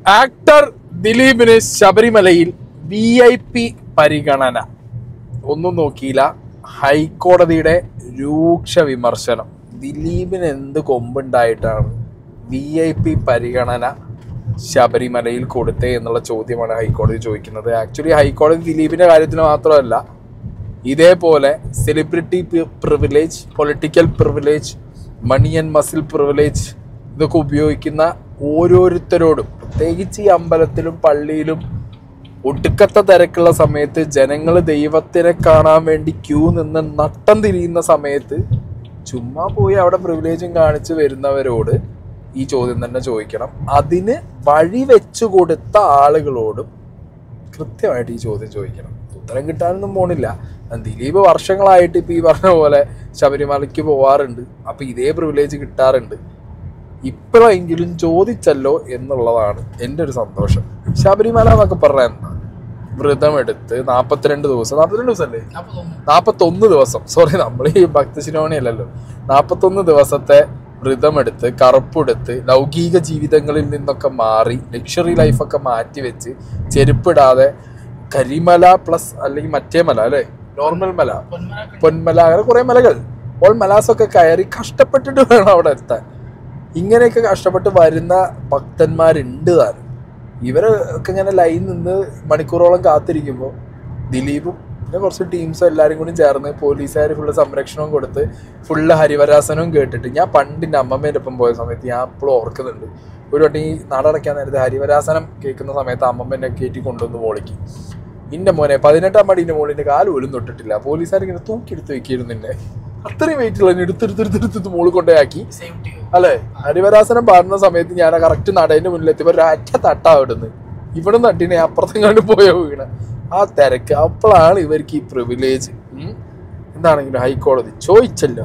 Actor ദിലീപിന് ശബരിമലയിൽ V I P പരിഗണന ഒന്നും നോക്കിയില്ല ഹൈക്കോടതിയുടെ രൂക്ഷ വിമർശനം ദിലീപിന് എന്ത് കൊമ്പുണ്ടായിട്ടാണ് വി ഐ പി പരിഗണന ശബരിമലയിൽ കൊടുത്തേ എന്നുള്ള ചോദ്യമാണ് ഹൈക്കോടതി ചോദിക്കുന്നത് ആക്ച്വലി ഹൈക്കോടതി ദിലീപിന്റെ കാര്യത്തിൽ മാത്രമല്ല ഇതേപോലെ celebrity privilege political privilege money and muscle privilege ഇതൊക്കെ ഉപയോഗിക്കുന്ന ഓരോരുത്തരോടും പ്രത്യേകിച്ച് ഈ അമ്പലത്തിലും പള്ളിയിലും ഒടുക്കത്തെ തിരക്കുള്ള സമയത്ത് ജനങ്ങൾ ദൈവത്തിനെ കാണാൻ വേണ്ടി ക്യൂ നിന്ന് നട്ടം തിരിയുന്ന സമയത്ത് ചുമ്മാ പോയി അവിടെ പ്രിവിലേജും കാണിച്ച് വരുന്നവരോട് ഈ ചോദ്യം തന്നെ ചോദിക്കണം അതിന് വഴി വെച്ചു കൊടുത്ത ആളുകളോടും കൃത്യമായിട്ട് ഈ ചോദ്യം ചോദിക്കണം ഉത്തരം കിട്ടാനൊന്നും പോണില്ല ദിലീപ് വർഷങ്ങളായിട്ട് ഇപ്പൊ ഈ പറഞ്ഞ പോലെ ശബരിമലയ്ക്ക് പോവാറുണ്ട് അപ്പൊ ഇതേ പ്രിവിലേജ് കിട്ടാറുണ്ട് ഇപ്പോഴെങ്കിലും ചോദിച്ചല്ലോ എന്നുള്ളതാണ് എൻ്റെ ഒരു സന്തോഷം ശബരിമല എന്നൊക്കെ പറഞ്ഞാൽ എന്താ വ്രതമെടുത്ത് നാൽപ്പത്തിരണ്ട് ദിവസം നാൽപ്പത്തിരണ്ട് ദിവസം അല്ലേ നാൽപ്പത്തൊന്ന് ദിവസം സോറി നമ്മൾ ഈ ഭക്തശിരോണി അല്ലല്ലോ നാൽപ്പത്തൊന്ന് ദിവസത്തെ വ്രതമെടുത്ത് കറുപ്പെടുത്ത് ലൗകിക ജീവിതങ്ങളിൽ നിന്നൊക്കെ മാറി ലക്ഷറി ലൈഫൊക്കെ മാറ്റി വെച്ച് ചെരുപ്പിടാതെ കരിമല പ്ലസ് അല്ലെങ്കിൽ മറ്റേ മല അല്ലേ നോർമൽ മല പൊന്മല അങ്ങനെ കുറെ മലകൾ ഓൾ മലാസൊക്കെ കയറി കഷ്ടപ്പെട്ടിട്ട് വേണം അവിടെ എത്താൻ ഇങ്ങനെയൊക്കെ കഷ്ടപ്പെട്ട് വരുന്ന ഭക്തന്മാരുണ്ട് താനും ഇവര് ഒക്കെ ഇങ്ങനെ ലൈൻ നിന്ന് മണിക്കൂറോളം കാത്തിരിക്കുമ്പോൾ ദിലീപും പിന്നെ കുറച്ച് ടീംസും എല്ലാവരും കൂടി ചേർന്ന് പോലീസുകാർ ഫുള്ള് സംരക്ഷണവും കൊടുത്ത് ഫുള്ള് ഹരിവരാസനവും കേട്ടിട്ട് ഞാൻ പണ്ട് എൻ്റെ അമ്മമ്മേൻ്റെ ഒപ്പം പോയ സമയത്ത് ഞാൻ ഇപ്പോഴും ഓർക്കുന്നുണ്ട് ഒരു വട്ടം ഈ നടടയ്ക്കാൻ നേരത്തെ ഹരിവരാസനം കേൾക്കുന്ന സമയത്ത് അമ്മമ്മേനെ കയറ്റി കൊണ്ടുവന്ന് മോളിക്ക് ഇന്റെ മോനെ പതിനെട്ടാം മടീൻ്റെ മോളിൻ്റെ കാല് പോലും തൊട്ടിട്ടില്ല പോലീസുകാർ ഇങ്ങനെ തൂക്കിയെടുത്ത് വെക്കിയിരുന്നു എന്നെ അത്രയും വെയിറ്റ് ഉള്ള എടുത്തെടുത്തെടുത്തെടുത്ത് മോളിൽ കൊണ്ടുപോയാക്കി അല്ലേ ഹരിവരാസനം പാടുന്ന സമയത്ത് ഞാൻ കറക്റ്റ് നടേന്റെ മുന്നിലെത്തിയപ്പോ ഒരറ്റ തട്ടാ അവിടുന്ന് ഇവിടെ നട്ടിനെ അപ്പുറത്തെങ്ങാണ്ട് പോയോ വീണ ആ തിരക്ക് അപ്പോഴാണ് ഇവർക്ക് ഈ പ്രിവിലേജ് എന്താണെങ്കിലും ഹൈക്കോടതി ചോദിച്ചല്ലോ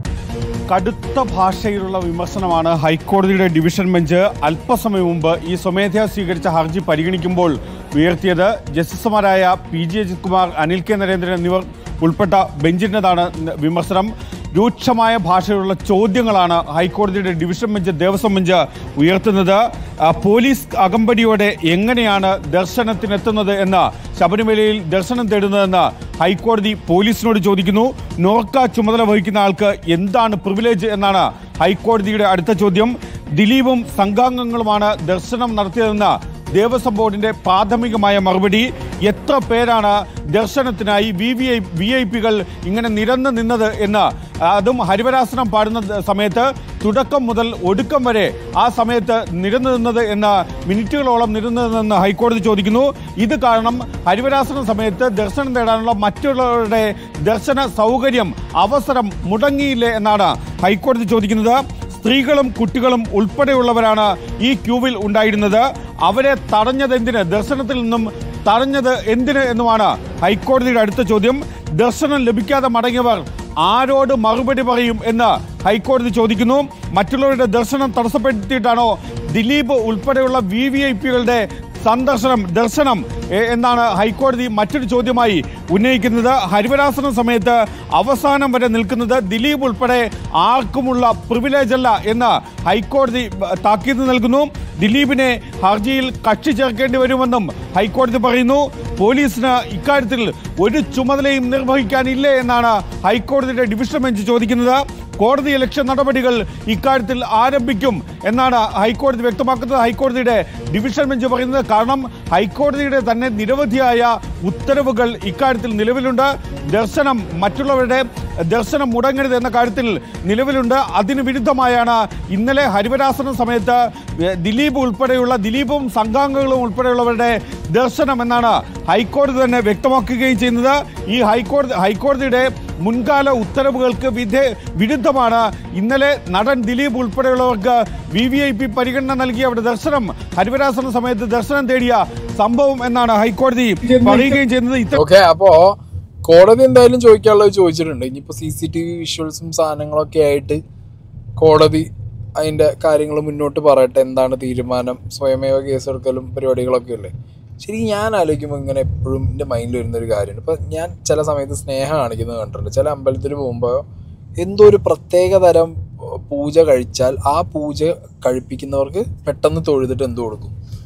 കടുത്ത ഭാഷയിലുള്ള വിമർശനമാണ് ഹൈക്കോടതിയുടെ ഡിവിഷൻ ബെഞ്ച് അല്പസമയം മുമ്പ് ഈ സ്വമേധയാ സ്വീകരിച്ച ഹർജി പരിഗണിക്കുമ്പോൾ ഉയർത്തിയത് ജസ്റ്റിസുമാരായ P G Ajith Kumar Anil K Narendran എന്നിവർ ഉൾപ്പെട്ട ബെഞ്ചിൻ്റെതാണ് വിമർശനം രൂക്ഷമായ ഭാഷയിലുള്ള ചോദ്യങ്ങളാണ് ഹൈക്കോടതിയുടെ ഡിവിഷൻ ബെഞ്ച് ദേവസ്വം ബെഞ്ച് ഉയർത്തുന്നത് ആ, പോലീസ് അകമ്പടിയോടെ എങ്ങനെയാണ് ദർശനത്തിനെത്തുന്നത് എന്ന് ശബരിമലയിൽ ദർശനം തേടുന്നതെന്ന് ഹൈക്കോടതി പോലീസിനോട് ചോദിക്കുന്നു നോർക്ക ചുമതല വഹിക്കുന്ന ആൾക്ക് എന്താണ് പ്രിവിലേജ് എന്നാണ് ഹൈക്കോടതിയുടെ അടുത്ത ചോദ്യം ദിലീപും സംഘാംഗങ്ങളുമാണ് ദർശനം നടത്തിയതെന്ന് ദേവസ്വം ബോർഡിന്റെ പ്രാഥമികമായ മറുപടി എത്ര പേരാണ് ദർശനത്തിനായി V V I V I പികൾ ഇങ്ങനെ നിരന്ന് നിന്നത് എന്ന് അതും ഹരിവരാസനം പാടുന്ന ദ- സമയത്ത് തുടക്കം മുതൽ ഒടുക്കം വരെ ആ സമയത്ത് നിരന്നു നിന്നത് എന്ന് മിനിറ്റുകളോളം നിരന്നു നിന്നെന്ന് ഹൈക്കോടതി ചോദിക്കുന്നു ഇത് കാരണം ഹരിവരാസന സമയത്ത് ദർശനം നേടാനുള്ള മറ്റുള്ളവരുടെ ദർശന സൗകര്യം അവസരം മുടങ്ങിയില്ലേ എന്നാണ് ഹൈക്കോടതി ചോദിക്കുന്നത് സ്ത്രീകളും കുട്ടികളും ഉൾപ്പെടെയുള്ളവരാണ് ഈ ക്യൂവിൽ ഉണ്ടായിരുന്നത് അവരെ തടഞ്ഞത് എന്തിന് ദർശനത്തിൽ നിന്നും തടഞ്ഞത് എന്തിന് എന്നുമാണ് ഹൈക്കോടതിയുടെ അടുത്ത ചോദ്യം ദർശനം ലഭിക്കാതെ മടങ്ങിയവർ ആരോട് മറുപടി പറയും എന്ന് ഹൈക്കോടതി ചോദിക്കുന്നു മറ്റുള്ളവരുടെ ദർശനം തടസ്സപ്പെടുത്തിയിട്ടാണോ ദിലീപ് ഉൾപ്പെടെയുള്ള വി വി ഐ പികളുടെ സന്ദർശനം ദർശനം എ- എന്നാണ് ഹൈക്കോടതി മറ്റൊരു ചോദ്യമായി ഉന്നയിക്കുന്നത് ഹരിവരാസന സമയത്ത് അവസാനം വരെ നിൽക്കുന്നത് ദിലീപ് ഉൾപ്പെടെ ആർക്കുമുള്ള പ്രിവിലേജ് അല്ല എന്ന് ഹൈക്കോടതി ബ- താക്കീത് നൽകുന്നു ദിലീപിനെ ഹർജിയിൽ കക്ഷി ചേർക്കേണ്ടി വരുമെന്നും ഹൈക്കോടതി പറയുന്നു പോലീസിന് ഇക്കാര്യത്തിൽ ഒരു ചുമതലയും നിർവഹിക്കാനില്ലേ എന്നാണ് ഹൈക്കോടതിയുടെ ഡിവിഷൻ ബെഞ്ച് ചോദിക്കുന്നത് കോടതി ഇലക്ഷൻ നടപടികൾ ഇക്കാര്യത്തിൽ ആരംഭിക്കും എന്നാണ് ഹൈക്കോടതി വ്യക്തമാക്കുന്നത് ഹൈക്കോടതിയുടെ ഡിവിഷൻ ബെഞ്ച് പറയുന്നത് കാരണം ഹൈക്കോടതിയുടെ തന്നെ നിരവധിയായ ഉത്തരവുകൾ ഇക്കാര്യത്തിൽ നിലവിലുണ്ട് ദർശനം മറ്റുള്ളവരുടെ ദർശനം മുടങ്ങരുത് എന്ന കാര്യത്തിൽ നിലവിലുണ്ട് അതിന് വിരുദ്ധമായാണ് ഇന്നലെ ഹരിവരാസന സമയത്ത് ഏ, ദിലീപ് ഉൾപ്പെടെയുള്ള ദിലീപും സംഘാംഗങ്ങളും ഉൾപ്പെടെയുള്ളവരുടെ ദർശനം എന്നാണ് ഹൈക്കോടതി തന്നെ വ്യക്തമാക്കുകയും ചെയ്യുന്നത് ഈ ഹൈക്കോടതി ഹൈക്കോടതിയുടെ മുൻകാല ഉത്തരവുകൾക്ക് വിധേ വിരുദ്ധമാണ് ഇന്നലെ നടൻ ദിലീപ് ഉൾപ്പെടെയുള്ളവർക്ക് വി വി ഐ പി പരിഗണന നൽകി അവിടെ ദർശനം ഹരിവരാസന സമയത്ത് ദർശനം തേടിയ സംഭവം എന്നാണ് ഹൈക്കോടതി പറയുകയും ചെയ്യുന്നത് ഇത്തരം ഓക്കെ അപ്പോ കോടതി എന്തായാലും ചോദിക്കാനുള്ളത് ചോദിച്ചിട്ടുണ്ട് ഇനിയിപ്പോ സി സി ടി വി വിഷ്വൽസും സാധനങ്ങളൊക്കെ ആയിട്ട് കോടതി അതിന്റെ കാര്യങ്ങൾ മുന്നോട്ട് പറയട്ടെ എന്താണ് തീരുമാനം സ്വയമേവ കേസെടുക്കലും പരിപാടികളൊക്കെ അല്ലേ ശരി ഞാൻ ആലോചിക്കുമ്പോൾ ഇങ്ങനെ എപ്പോഴും എൻ്റെ മൈൻഡിൽ വരുന്ന ഒരു കാര്യമാണ് ഇപ്പം ഞാൻ ചില സമയത്ത് സ്നേഹം കാണിക്കുന്നത് കണ്ടിട്ടുണ്ട് ചില അമ്പലത്തിൽ പോകുമ്പോൾ എന്തോ ഒരു പ്രത്യേക തരം പൂജ കഴിച്ചാൽ ആ പൂജ കഴിപ്പിക്കുന്നവർക്ക് പെട്ടെന്ന് തൊഴുതിട്ട് എന്ത് കൊടുക്കും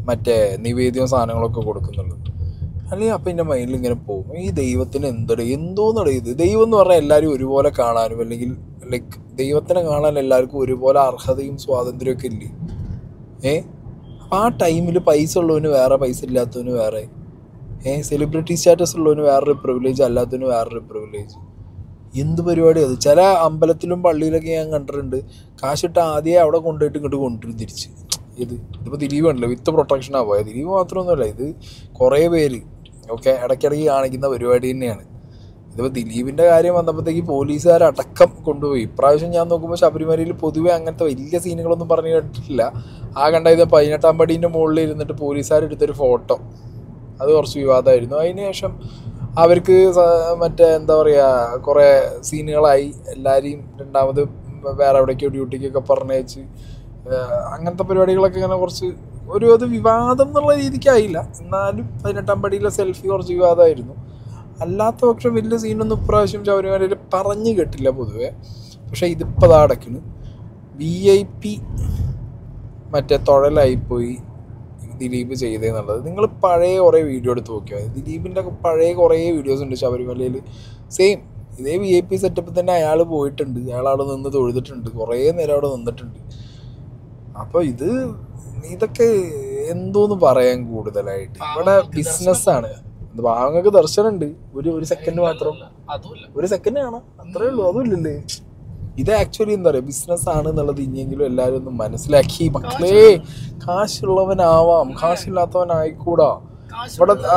മറ്റേ നിവേദ്യവും സാധനങ്ങളൊക്കെ കൊടുക്കുന്നുള്ളൂ അല്ലെങ്കിൽ അപ്പം എൻ്റെ മൈൻഡിൽ ഇങ്ങനെ പോകും ഈ ദൈവത്തിന് എന്തടേ എന്തോന്നടേ ഇത് ദൈവം എന്ന് പറഞ്ഞാൽ എല്ലാവരും ഒരുപോലെ കാണാനും അല്ലെങ്കിൽ ലൈക്ക് ദൈവത്തിനെ കാണാൻ എല്ലാവർക്കും ഒരുപോലെ അർഹതയും സ്വാതന്ത്ര്യമൊക്കെ ഇല്ലേ ഏ അപ്പം ആ ടൈമിൽ പൈസ ഉള്ളവന് വേറെ പൈസ ഇല്ലാത്തവന് വേറെ ഏ സെലിബ്രിറ്റി സ്റ്റാറ്റസ് ഉള്ളവന് വേറൊരു പ്രിവിലേജ് അല്ലാത്തവന് വേറൊരു പ്രിവിലേജ് എന്ത് പരിപാടി അത് ചില അമ്പലത്തിലും പള്ളിയിലൊക്കെ ഞാൻ കണ്ടിട്ടുണ്ട് കാശിട്ട് ആദ്യമേ അവിടെ കൊണ്ടുപോയിട്ട് ഇങ്ങോട്ട് കൊണ്ടുവരും തിരിച്ച് ഇത് ഇതിപ്പോൾ ദിലീപ് ഉണ്ടല്ലോ വിത്ത് പ്രൊട്ടക്ഷനാണ് പോയത് ദിലീപ് മാത്രമൊന്നുമല്ല ഇത് കുറേ പേര് ഓക്കെ ഇടയ്ക്കിടയ്ക്ക് കാണിക്കുന്ന പരിപാടി തന്നെയാണ് ഇതിപ്പോൾ ദിലീപിൻ്റെ കാര്യം വന്നപ്പോഴത്തേക്ക് പോലീസുകാരടക്കം കൊണ്ടുപോയി ഇപ്രാവശ്യം ഞാൻ നോക്കുമ്പോൾ ശബരിമലയിൽ പൊതുവെ അങ്ങനത്തെ വലിയ സീനുകളൊന്നും പറഞ്ഞു കേട്ടിട്ടില്ല ആ കണ്ട ഇത് പതിനെട്ടാം പടീൻ്റെ മുകളിൽ ഇരുന്നിട്ട് പോലീസുകാരെടുത്തൊരു ഫോട്ടോ അത് കുറച്ച് വിവാദമായിരുന്നു അതിനുശേഷം അവർക്ക് സ- മറ്റേ എന്താ പറയുക കുറേ സീനുകളായി എല്ലാവരെയും രണ്ടാമത് വേറെ എവിടേക്കോ ഡ്യൂട്ടിക്കൊക്കെ പറഞ്ഞയച്ച് ഏഹ് അങ്ങനത്തെ പരിപാടികളൊക്കെ ഇങ്ങനെ കുറച്ച് ഒരു അത് വിവാദം എന്നുള്ള രീതിക്കായില്ല എന്നാലും പതിനെട്ടാം പടിയിലെ സെൽഫി കുറച്ച് വിവാദമായിരുന്നു അല്ലാത്ത പക്ഷം വലിയ സീനൊന്നും ഇപ്രാവശ്യം ശബരിമലയിൽ പറഞ്ഞു കേട്ടില്ല പൊതുവെ പക്ഷേ ഇതിപ്പോൾ അതാ അടക്കുന്നു വി ഐ പി മറ്റേ തുഴലായിപ്പോയി ദിലീപ് ചെയ്തതെന്നുള്ളത് നിങ്ങൾ പഴയ കുറേ വീഡിയോ എടുത്ത് നോക്കിയാൽ മതി ദിലീപിൻ്റെ ഒക്കെ പഴയ കുറേ വീഡിയോസ് ഉണ്ട് ശബരിമലയിൽ സെയിം ഇതേ വി ഐ പി സെറ്റപ്പിൽ തന്നെ അയാൾ പോയിട്ടുണ്ട് അയാൾ അവിടെ നിന്ന് തൊഴുതിട്ടുണ്ട് കുറേ നേരം അവിടെ നിന്നിട്ടുണ്ട് അപ്പോൾ ഇത് ഇതൊക്കെ എന്തോന്ന് പറയാൻ കൂടുതലായിട്ട് ഇവിടെ ബിസിനസ്സാണ് പാവങ്ങൾക്ക് ദർശനമുണ്ട് ഒരു ഒരു സെക്കൻഡ് മാത്രം അതുമില്ല ഒരു സെക്കൻഡ് കാണാം അത്രേ ഉള്ളൂ അതുമില്ലല്ലേ ഇത് ആക്ച്വലി എന്താ പറയുക ബിസിനസ് ആണ് എന്നുള്ളത് ഇനിയെങ്കിലും എല്ലാവരും ഒന്ന് മനസ്സിലാക്കി മക്കളേ കാശുള്ളവനാവാം കാശില്ലാത്തവനായിക്കൂടാ ഇവിടെ ആ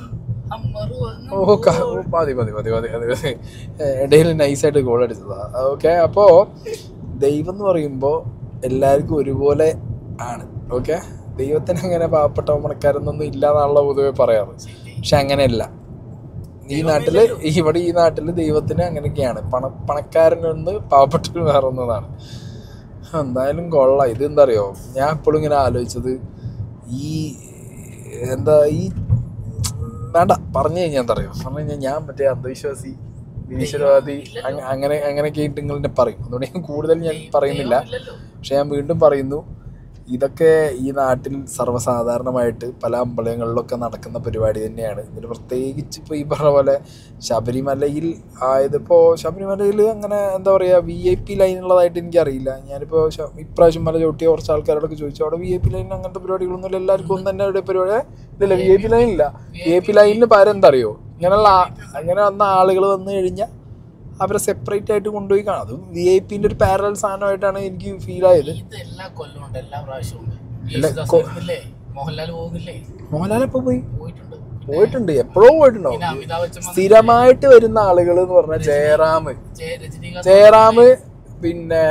ഓ ക- ഓ, മതി മതി മതി മതി മതി മതി ഇടയിൽ നൈസായിട്ട് ഗോൾ അടിച്ചതാ ഓക്കെ അപ്പോൾ ദൈവം എന്ന് പറയുമ്പോൾ എല്ലാവർക്കും ഒരുപോലെ ആണ് ഓക്കെ ദൈവത്തിന് അങ്ങനെ പാവപ്പെട്ട പണക്കാരൊന്നും ഇല്ല എന്നാണല്ലോ പൊതുവെ പറയാറ് പക്ഷെ അങ്ങനെയല്ല ഈ നാട്ടില് ഇവിടെ ഈ നാട്ടില് ദൈവത്തിന് അങ്ങനെയൊക്കെയാണ് പണ പണക്കാരനൊന്ന് പാവപ്പെട്ടവന് വേറെ ഒന്നതാണ് എന്തായാലും കൊള്ളാം ഇത് എന്താ അറിയോ ഞാൻ എപ്പോഴും ഇങ്ങനെ ആലോചിച്ചത് ഈ എന്താ ഈ വേണ്ട പറഞ്ഞു കഴിഞ്ഞാൽ എന്താ അറിയോ പറഞ്ഞു കഴിഞ്ഞാൽ ഞാൻ മറ്റേ അന്ധവിശ്വാസി നിരീശ്വരവാദി അങ്ങ- അങ്ങനെ അങ്ങനെയൊക്കെ ആയിട്ട് നിങ്ങൾ എന്നെ പറയും അതുകൊണ്ട് ഞാൻ കൂടുതൽ ഞാൻ പറയുന്നില്ല പക്ഷെ ഞാൻ വീണ്ടും പറയുന്നു ഇതൊക്കെ ഈ നാട്ടിൽ സർവ്വസാധാരണമായിട്ട് പല അമ്പലങ്ങളിലൊക്കെ നടക്കുന്ന പരിപാടി തന്നെയാണ് ഇതിൽ പ്രത്യേകിച്ച് ഇപ്പോൾ ഈ പറഞ്ഞ പോലെ ശബരിമലയിൽ ആയതിപ്പോൾ ശബരിമലയിൽ അങ്ങനെ എന്താ പറയുക വി ഐ പി ലൈനുള്ളതായിട്ട് എനിക്കറിയില്ല ഞാനിപ്പോൾ ശ- ഇപ്രാവശ്യം മല ചവിട്ടിയ കുറച്ച് ആൾക്കാരോടൊക്കെ ചോദിച്ചു അവിടെ വി ഐ പി ലൈനിൽ അങ്ങനത്തെ പരിപാടികളൊന്നും ഇല്ല എല്ലാവർക്കും ഒന്നും തന്നെ ഇവിടെ പരിപാടി ഇല്ല വി ഐ പി ലൈൻ ഇല്ല വി ഐ പി ലൈനിന് പകരം എന്താ അറിയോ ഇങ്ങനെയുള്ള ആ- അങ്ങനെ വന്ന ആളുകൾ വന്നു കഴിഞ്ഞാൽ അവരെ സെപ്പറേറ്റ് ആയിട്ട് കൊണ്ടുപോയി കാണാം അതും വി ഐ പിന്റെ ഒരു പാരൽ സാധനമായിട്ടാണ് എനിക്ക് ഫീൽ ആയത് ഇത് എല്ലാ കൊല്ലവും ഉണ്ട് എല്ലാ പ്രാവശ്യവും ഉണ്ട് എല്ലാ യേശുദാസ് കൊ- വരുന്നില്ലേ മോഹൻലാൽ പോകുന്നില്ലേ മോഹൻലാൽ എപ്പോ പോയി പോയിട്ടുണ്ട് പോയിട്ടുണ്ട് എപ്പോഴോ പോയിട്ടുണ്ടാവും പിന്നെ അമിതാഭ് ബച്ചൻ വന്നിട്ടില്ലേ? സ്ഥിരമായിട്ട് വരുന്ന ആളുകൾ എന്ന് പറഞ്ഞാൽ ജയറാം ജയ- രജനീകാന്ത് ജയറാം പിന്നെ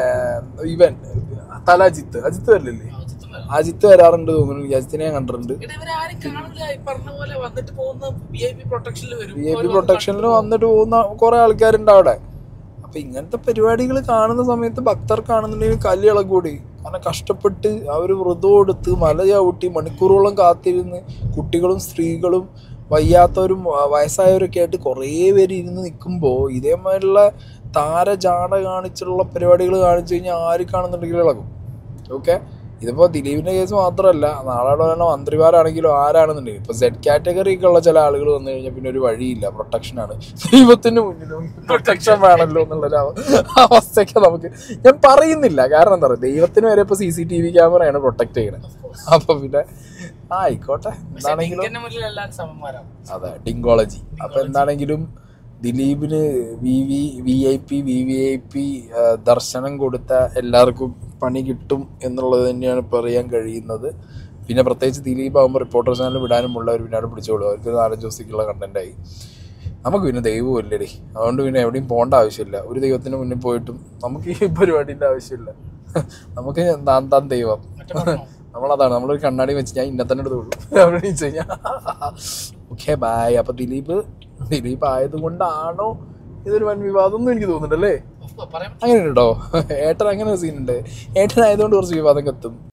ഇവൻ തല അജിത്ത് അജിത്ത് വരില്ലേ അജിത്തും വരാം. അജിത്ത് വരാറുണ്ട് തോന്നുന്നു എനിക്ക് അജിത്തിനെ ഞാൻ കണ്ടിട്ടുണ്ട് ഇവിടെ ഇവരാരും കാണില്ല ഈ പറഞ്ഞ പോലെ വന്നിട്ട് പോകുന്ന വി ഐ പി പ്രൊട്ടക്ഷനിൽ വരും വി ഐ പി അവര് പ്രൊട്ടക്ഷനിൽ വന്ന് വന്നിട്ട് പോകുന്ന കുറെ ആൾക്കാരുണ്ട് അവിടെ അപ്പൊ ഇങ്ങനത്തെ പരിപാടികൾ കാണുന്ന സമയത്ത് ഭക്തർ കാണുന്നുണ്ടെങ്കിൽ കല്ല് ഇളകൂടി കാരണം കഷ്ടപ്പെട്ട് അവർ വ്രതം എടുത്ത് മല ചവിട്ടി മണിക്കൂറോളം കാത്തിരുന്ന് കുട്ടികളും സ്ത്രീകളും വയ്യാത്തവരും വ- വയസ്സായവരൊക്കെ ആയിട്ട് കുറേ പേര് ഇരുന്ന് നിൽക്കുമ്പോൾ ഇതേമാതിരിയുള്ള താരജാട കാണിച്ചുള്ള പരിപാടികൾ കാണിച്ചു കഴിഞ്ഞാൽ ആര് കാണുന്നുണ്ടെങ്കിലും ഇളകും ഓക്കെ ഇതിപ്പോൾ ദിലീപിന്റെ കേസ് മാത്രമല്ല നാളെ തന്നെ മന്ത്രിമാരാണെങ്കിലും ആരാണെന്നുണ്ടെങ്കിലും ഇപ്പൊ സെഡ് കാറ്റഗറിയൊക്കെ ഉള്ള ചില ആളുകൾ വന്നു കഴിഞ്ഞാൽ പിന്നെ ഒരു വഴിയില്ല പ്രൊട്ടക്ഷനാണ് ദൈവത്തിന് മുന്നിലും പ്രൊട്ടക്ഷൻ വേണമല്ലോ എന്നുള്ളൊരു അവ- അവസ്ഥയൊക്കെ നമുക്ക് ഞാൻ പറയുന്നില്ല കാരണം എന്താ പറയുക ദൈവത്തിന് വരെ ഇപ്പൊ സി സി ടി വി ക്യാമറയാണ് പ്രൊട്ടക്ട് ചെയ്യണത് അപ്പൊ പിന്നെ ആ, ആയിക്കോട്ടെ പക്ഷേ എന്താണെങ്കിലും ഡിങ്കിന്റെ മുന്നിൽ എല്ലാവരും സമന്മാരാണ് അതെ ഡിങ്കോളജി അപ്പൊ എന്താണെങ്കിലും ദിലീപിന് V V V I P V V I P ദർശനം കൊടുത്ത എല്ലാവർക്കും പണി കിട്ടും എന്നുള്ളത് തന്നെയാണ് പറയാൻ കഴിയുന്നത് പിന്നെ പ്രത്യേകിച്ച് ദിലീപ് ആകുമ്പോൾ റിപ്പോർട്ടർ ചാനൽ വിടാനും ഉള്ളവർ പിന്നെ അവിടെ പിടിച്ചോളൂ അവർക്ക് നാലഞ്ച് ദിവസത്തേക്കുള്ള കണ്ടന്റായി നമുക്ക് പിന്നെ ദൈവവും ഇല്ലടി അതുകൊണ്ട് പിന്നെ എവിടെയും പോകേണ്ട ആവശ്യമില്ല ഒരു ദൈവത്തിന് മുന്നിൽ പോയിട്ടും നമുക്ക് ഈ പരിപാടിൻ്റെ ആവശ്യമില്ല നമുക്ക് താൻ താൻ ദൈവം മറ്റേ പറഞ്ഞോ? നമ്മളതാണ് നമ്മളൊരു കണ്ണാടി വെച്ച് ഞാൻ ഇന്നെ തന്നെ എടുത്തുള്ളൂ അവിടെ വെച്ച് കഴിഞ്ഞാൽ ഓക്കെ ബായ് അപ്പൊ ദിലീപ് ദിലീപ് ആയതുകൊണ്ടാണോ ഇതൊരു വൻ വിവാദം ഒന്നും എനിക്ക് തോന്നുന്നുണ്ടല്ലേ Of course, പറയാൻ അങ്ങനെ ഉണ്ടോ ഏട്ടൻ അങ്ങനെ സീനുണ്ട് ഏട്ടൻ ആയതുകൊണ്ട് കുറച്ച് വിവാദം കത്തും